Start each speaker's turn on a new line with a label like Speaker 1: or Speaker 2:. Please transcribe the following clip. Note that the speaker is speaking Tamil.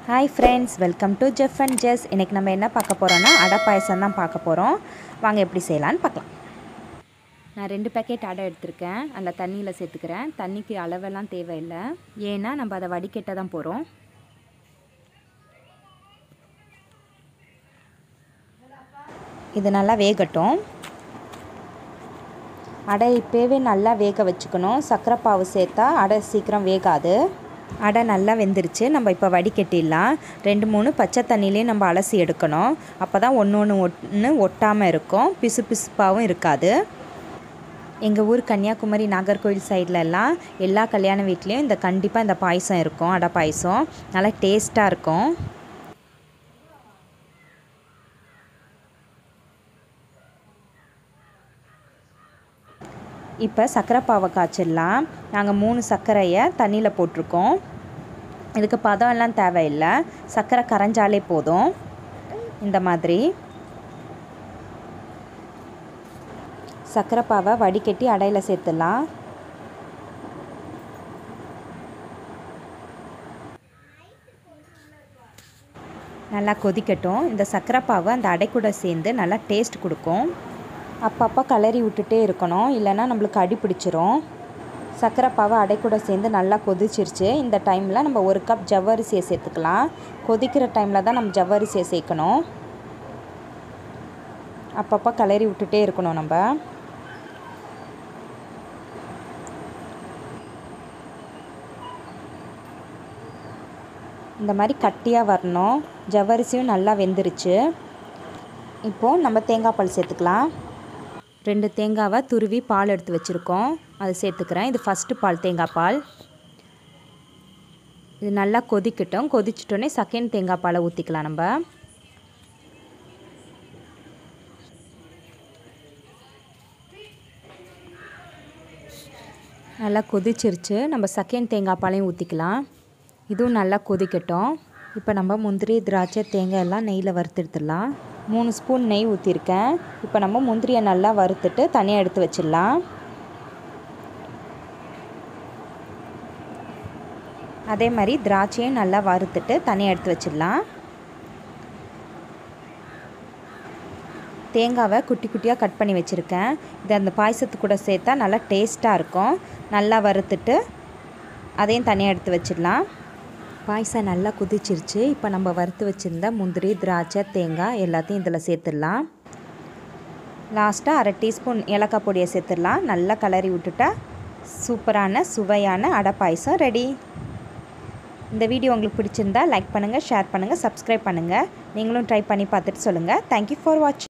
Speaker 1: hi friends welcome to Jeff and Jess இன்றைக்கி நம்ம என்ன பார்க்க போகிறோன்னா அடை பாயசம் தான் பார்க்க போகிறோம் வாங்க எப்படி செய்யலான்னு பார்க்கலாம் நான் ரெண்டு பேக்கெட் அடை எடுத்திருக்கேன் அதில் தண்ணியில் சேர்த்துக்கிறேன் தண்ணிக்கு அளவெல்லாம் தேவையில்லை ஏன்னா நம்ம அதை வடிகட்ட தான் போகிறோம் இது நல்லா வேகட்டும் அடை இப்போவே நல்லா வேக வச்சுக்கணும் சர்க்கரை பாவு சேர்த்தா அடை சீக்கிரம் வேகாது அடை நல்லா வெந்துருச்சு நம்ம இப்போ வடிகட்டிடலாம் ரெண்டு மூணு பச்சை தண்ணியிலையும் நம்ம அலசி எடுக்கணும் அப்போ தான் ஒன்று ஒன்று ஒன்று ஒட்டாமல் இருக்கும் பிசு பிசுப்பாகவும் இருக்காது எங்கள் ஊர் கன்னியாகுமரி நாகர்கோவில் சைட்லலாம் எல்லா கல்யாண வீட்லேயும் இந்த கண்டிப்பாக இந்த பாயசம் இருக்கும் அடை பாயசம் நல்லா டேஸ்ட்டாக இருக்கும் இப்போ சர்க்கரை பாவை காய்ச்சிடலாம் நாங்கள் மூணு சர்க்கரையை தண்ணியில் போட்டிருக்கோம் இதுக்கு பதம் எல்லாம் தேவையில்லை சர்க்கரை கரைஞ்சாலே போதும் இந்த மாதிரி சர்க்கரை பாவை வடிகட்டி அடையில் சேர்த்துடலாம் நல்லா கொதிக்கட்டும் இந்த சர்க்கரை பாவை அந்த அடை கூட சேர்ந்து நல்லா டேஸ்ட் கொடுக்கும் அப்பப்போ கலரி விட்டுட்டே இருக்கணும் இல்லைன்னா நம்மளுக்கு அடி பிடிச்சிரும் சர்க்கரை பாவை அடை கூட சேர்ந்து நல்லா கொதிச்சிருச்சு இந்த டைமில் நம்ம ஒரு கப் ஜவ்வரிசியை சேர்த்துக்கலாம் கொதிக்கிற டைமில் தான் நம்ம ஜவ்வரிசியை சேர்க்கணும் அப்பப்போ கலரி விட்டுட்டே இருக்கணும் நம்ம இந்த மாதிரி கட்டியாக வரணும் ஜவ்வரிசியும் நல்லா வெந்துருச்சு இப்போது நம்ம தேங்காய் பால் சேர்த்துக்கலாம் ரெண்டு தேங்காவை துருவி பால் எடுத்து வச்சுருக்கோம் அதை சேர்த்துக்கிறேன் இது ஃபஸ்ட்டு பால் தேங்காய் பால் இது நல்லா கொதிக்கட்டும் கொதிச்சிட்டோன்னே செகண்ட் தேங்காய் பாலை ஊற்றிக்கலாம் நம்ம நல்லா கொதிச்சிருச்சு நம்ம செகண்ட் தேங்காய் பாலையும் ஊற்றிக்கலாம் இதுவும் நல்லா கொதிக்கட்டும் இப்போ நம்ம முந்திரி திராட்சை தேங்காய் எல்லாம் நெய்யில் வறுத்தெடுத்துடலாம் மூணு ஸ்பூன் நெய் ஊற்றிருக்கேன் இப்போ நம்ம முந்திரியை நல்லா வறுத்துட்டு தனியாக எடுத்து வச்சிடலாம் அதே மாதிரி திராட்சையும் நல்லா வறுத்துட்டு தனியாக எடுத்து வச்சிடலாம் தேங்காவை குட்டி குட்டியாக கட் பண்ணி வச்சுருக்கேன் இது அந்த பாயசத்து கூட சேர்த்தா நல்லா டேஸ்ட்டாக இருக்கும் நல்லா வறுத்துட்டு அதையும் தனியாக எடுத்து வச்சிடலாம் பாயசம் நல்லா குதிச்சிருச்சு இப்போ நம்ம வறுத்து வச்சுருந்த முந்திரி திராட்சை தேங்காய் எல்லாத்தையும் இதில் சேர்த்துடலாம் லாஸ்ட்டாக அரை டீஸ்பூன் ஏலக்காய் பொடியை சேர்த்துடலாம் நல்லா கலரி விட்டுட்டா சூப்பரான சுவையான அடை பாயசம் ரெடி இந்த வீடியோ உங்களுக்கு பிடிச்சிருந்தா லைக் பண்ணுங்கள் ஷேர் பண்ணுங்கள் சப்ஸ்கிரைப் பண்ணுங்கள் நீங்களும் ட்ரை பண்ணி பார்த்துட்டு சொல்லுங்கள் தேங்க்யூ ஃபார் வாட்சிங்